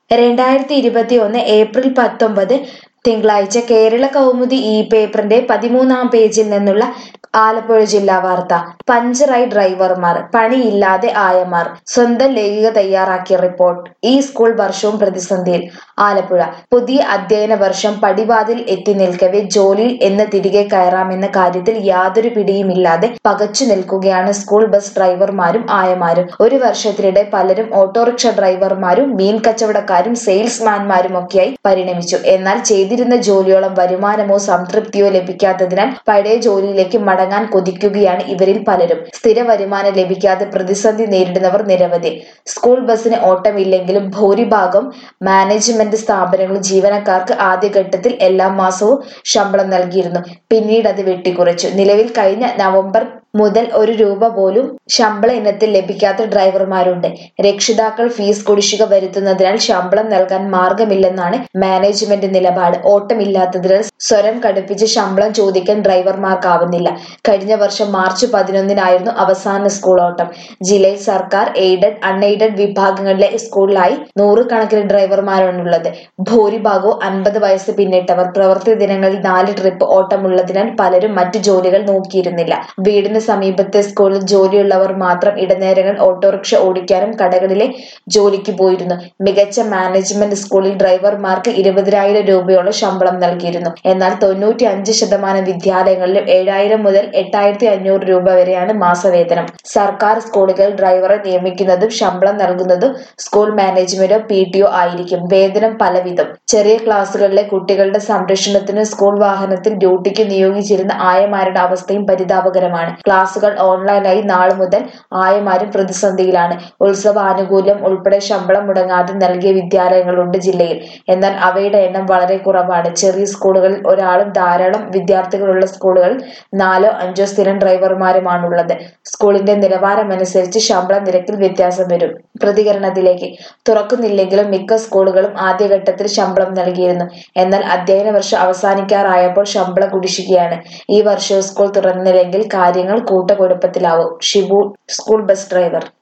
രണ്ടായിരത്തി ഇരുപത്തി ഒന്ന് ഏപ്രിൽ പത്തൊമ്പത് തിങ്കളാഴ്ച കേരള കൗമുദി ഈ പേപ്പറിന്റെ പതിമൂന്നാം പേജിൽ നിന്നുള്ള ആലപ്പുഴ ജില്ലാ വാർത്ത പഞ്ചറായി ഡ്രൈവർമാർ പണിയില്ലാതെ ആയമാർ സ്വന്തം ലേഖിക തയ്യാറാക്കിയ റിപ്പോർട്ട് ഈ സ്കൂൾ വർഷവും പ്രതിസന്ധിയിൽ ആലപ്പുഴ പുതിയ അധ്യയന വർഷം പടിവാതിൽ എത്തി നിൽക്കവെ ജോലിയിൽ എന്ന് തിരികെ കയറാമെന്ന കാര്യത്തിൽ യാതൊരു പിടിയുമില്ലാതെ പകച്ചു നിൽക്കുകയാണ് സ്കൂൾ ബസ് ഡ്രൈവർമാരും ആയമാരും ഒരു വർഷത്തിനിടെ പലരും ഓട്ടോറിക്ഷ ഡ്രൈവർമാരും മീൻ കച്ചവടക്കാരും സെയിൽസ്മാൻമാരും ഒക്കെയായി പരിണമിച്ചു എന്നാൽ ചെയ്തിരുന്ന ജോലിയോളം വരുമാനമോ സംതൃപ്തിയോ ലഭിക്കാത്തതിനാൽ പഴയ ജോലിയിലേക്ക് മടങ്ങാൻ കൊതിക്കുകയാണ് ഇവരിൽ പലരും സ്ഥിര വരുമാനം ലഭിക്കാതെ പ്രതിസന്ധി നേരിടുന്നവർ നിരവധി സ്കൂൾ ബസ്സിന് ഓട്ടമില്ലെങ്കിലും ഭൂരിഭാഗം മാനേജ്മെന്റ് സ്ഥാപനങ്ങളും ജീവനക്കാർക്ക് ആദ്യഘട്ടത്തിൽ എല്ലാ മാസവും ശമ്പളം നൽകിയിരുന്നു പിന്നീട് അത് വെട്ടിക്കുറച്ചു നിലവിൽ കഴിഞ്ഞ നവംബർ മുതൽ ഒരു രൂപ പോലും ശമ്പള ഇനത്തിൽ ലഭിക്കാത്ത ഡ്രൈവർമാരുണ്ട് രക്ഷിതാക്കൾ ഫീസ് കുടിശ്ശിക വരുത്തുന്നതിനാൽ ശമ്പളം നൽകാൻ മാർഗമില്ലെന്നാണ് മാനേജ്മെന്റ് നിലപാട് ഓട്ടമില്ലാത്തതിനാൽ സ്വരം കടുപ്പിച്ച് ശമ്പളം ചോദിക്കാൻ ഡ്രൈവർമാർക്കാവുന്നില്ല കഴിഞ്ഞ വർഷം മാർച്ച് പതിനൊന്നിനായിരുന്നു അവസാന സ്കൂൾ ഓട്ടം ജില്ലയിൽ സർക്കാർ എയ്ഡഡ് അൺഎയ്ഡഡ് വിഭാഗങ്ങളിലെ സ്കൂളിലായി നൂറുകണക്കിന് ഡ്രൈവർമാരാണുള്ളത് ഭൂരിഭാഗവും അൻപത് വയസ്സ് പിന്നിട്ടവർ പ്രവൃത്തി ദിനങ്ങളിൽ നാല് ട്രിപ്പ് ഓട്ടമുള്ളതിനാൽ പലരും മറ്റു ജോലികൾ നോക്കിയിരുന്നില്ല വീടിന് സമീപത്തെ സ്കൂളിൽ ജോലിയുള്ളവർ മാത്രം ഇടനേരങ്ങൾ ഓട്ടോറിക്ഷ ഓടിക്കാനും കടകളിലെ ജോലിക്ക് പോയിരുന്നു മികച്ച മാനേജ്മെന്റ് സ്കൂളിൽ ഡ്രൈവർമാർക്ക് ഇരുപതിനായിരം രൂപയോളം ശമ്പളം നൽകിയിരുന്നു എന്നാൽ തൊണ്ണൂറ്റി അഞ്ച് ശതമാനം വിദ്യാലയങ്ങളിലും ഏഴായിരം മുതൽ എട്ടായിരത്തി അഞ്ഞൂറ് രൂപ വരെയാണ് മാസവേതനം സർക്കാർ സ്കൂളുകൾ ഡ്രൈവറെ നിയമിക്കുന്നതും ശമ്പളം നൽകുന്നതും സ്കൂൾ മാനേജ്മെന്റോ പി ടിഒ ആയിരിക്കും വേതനം പലവിധം ചെറിയ ക്ലാസ്സുകളിലെ കുട്ടികളുടെ സംരക്ഷണത്തിന് സ്കൂൾ വാഹനത്തിൽ ഡ്യൂട്ടിക്ക് നിയോഗിച്ചിരുന്ന ആയമാരുടെ അവസ്ഥയും പരിതാപകരമാണ് ക്ലാസുകൾ ഓൺലൈനായി നാളെ മുതൽ ആയമാരും പ്രതിസന്ധിയിലാണ് ഉത്സവ ആനുകൂല്യം ഉൾപ്പെടെ ശമ്പളം മുടങ്ങാതെ നൽകിയ വിദ്യാലയങ്ങളുണ്ട് ജില്ലയിൽ എന്നാൽ അവയുടെ എണ്ണം വളരെ കുറവാണ് ചെറിയ സ്കൂളുകളിൽ ഒരാളും ധാരാളം വിദ്യാർത്ഥികളുള്ള സ്കൂളുകളിൽ നാലോ അഞ്ചോ സ്ഥിരം ഡ്രൈവർമാരുമാണുള്ളത് സ്കൂളിന്റെ നിലവാരമനുസരിച്ച് ശമ്പള നിരക്കിൽ വ്യത്യാസം വരും പ്രതികരണത്തിലേക്ക് തുറക്കുന്നില്ലെങ്കിലും മിക്ക സ്കൂളുകളും ആദ്യഘട്ടത്തിൽ ശമ്പളം നൽകിയിരുന്നു എന്നാൽ അധ്യയന വർഷം അവസാനിക്കാറായപ്പോൾ ശമ്പള കുടിശ്ശികയാണ് ഈ വർഷവും സ്കൂൾ തുറന്നില്ലെങ്കിൽ കാര്യങ്ങൾ കൂട്ടക്കുഴപ്പത്തിലാവും ഷിബു സ്കൂൾ ബസ് ഡ്രൈവർ